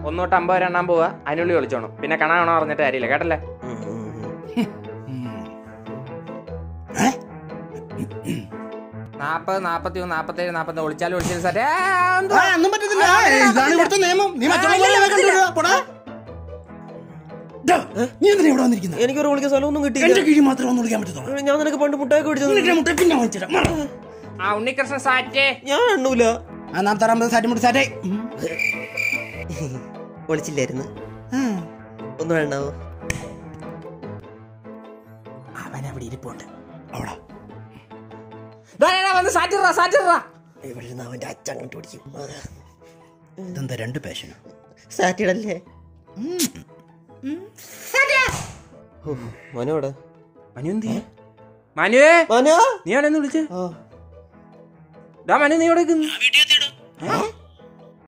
ഒന്ന് തൊട്ട് അമ്പത് വരെ എണ്ണാൻ പോവുക അതിനുള്ളിൽ വിളിച്ചോണം പിന്നെ കണാണോ പറഞ്ഞിട്ട് കാര്യമില്ല കേട്ടല്ലേ നാപ്പത് നാപ്പത്തി ഒന്ന് നാപ്പത്തേഴ് നാപ്പത്തി വിളിച്ചാലും വിളിച്ചാലും സാറേ ആ, ഒന്നും പറ്റത്തില്ല ആ, ഇതാണ് ഇവിടുത്തെ നിയമം നീ മറ്റുള്ളവരെ കണ്ടുവിടുക, പോടാ. ഡാ, നീ എന്തിനാ ഇവിടെ വന്നിരിക്കുന്നത് എനിക്കൊരു വിളിക്കാൻ സ്ഥലമൊന്നും കിട്ടിയില്ല എന്റെ കീഴിൽ മാത്രം ഒന്ന് വിളിക്കാൻ പറ്റത്തുള്ളൂ ഞാൻ നിനക്ക് പണ്ട് മുട്ടായി മേടിച്ചത് നിനക്ക് മുട്ട പിന്നെ വാങ്ങിച്ചിരാം മാറ്. ആ ഉണ്ണികൃഷ്ണൻ സാറ്റേ ഞാൻ എണ്ണൂല ആ നാം തരാൻ സാറ്റി മുടി സാറ്റേ ഉം. വിളിച്ചില്ലായിരുന്നു ഉം. ഒന്ന് വേണ്ടാവോ അവൻ അവിടെ ഇരിപ്പുണ്ട് അവിടെ വന്ന് സാറ്റിറാ സാറ്റിറാ ഇവിടെ നിന്ന് അവന്റെ അച്ഛൻ അങ്ങോട്ട് പിടിക്കും ഇതെന്താ രണ്ട് പേശനോ സാറ്റിടല്ലേ മനോടെ മനു എന്തി മനുവേ മനോ നീ അവനെന്ന് വിളിച്ചേ ആ ഡാ മനു നീ എവിടെ നിൽക്കുന്നു?